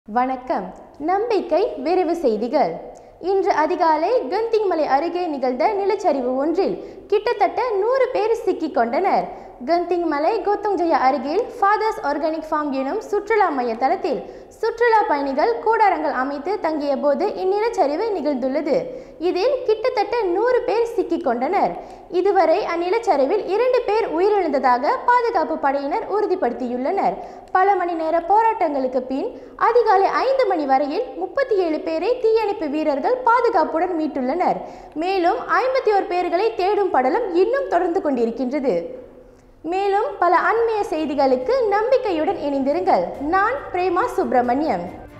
வணக்கம் நம்பிக்கை விரைவு செய்திகள் இன்று அதிகாலை கந்திங்மலை அருகே நிகழ்ந்த நிலச்சரிவு ஒன்றில் கிட்டத்தட்ட நூறு பேர் சிக்கிக் கொண்டனர் கந்திங்மலை கோத்தங்ஜயா அருகில் ஃபாதர்ஸ் ஆர்கானிக் ஃபார்ம் எனும் சுற்றுலா மைய தளத்தில் சுற்றுலா பயணிகள் கூடாரங்கள் அமைத்து தங்கிய போது இந்நிலச்சரிவு நிகழ்ந்துள்ளது இதில் கிட்டத்தட்ட நூறு பேர் சிக்கிக் கொண்டனர் இதுவரை அந்நிலச்சரிவில் இரண்டு பேர் உயிரிழந்ததாக பாதுகாப்பு படையினர் உறுதிப்படுத்தியுள்ளனர் பல மணி நேர போராட்டங்களுக்கு பின் அதிகாலை ஐந்து மணி வரையில் முப்பத்தி ஏழு பேரை தீயணைப்பு வீரர்கள் பாதுகாப்புடன் மீட்டுள்ளனர் மேலும் ஐம்பத்தி ஓர் பேர்களை தேடும் படலம் இன்னும் தொடர்ந்து கொண்டிருக்கின்றது மேலும் பல அண்மைய செய்திகளுக்கு நம்பிக்கையுடன் இணைந்திருங்கள் நான் பிரேமா சுப்பிரமணியம்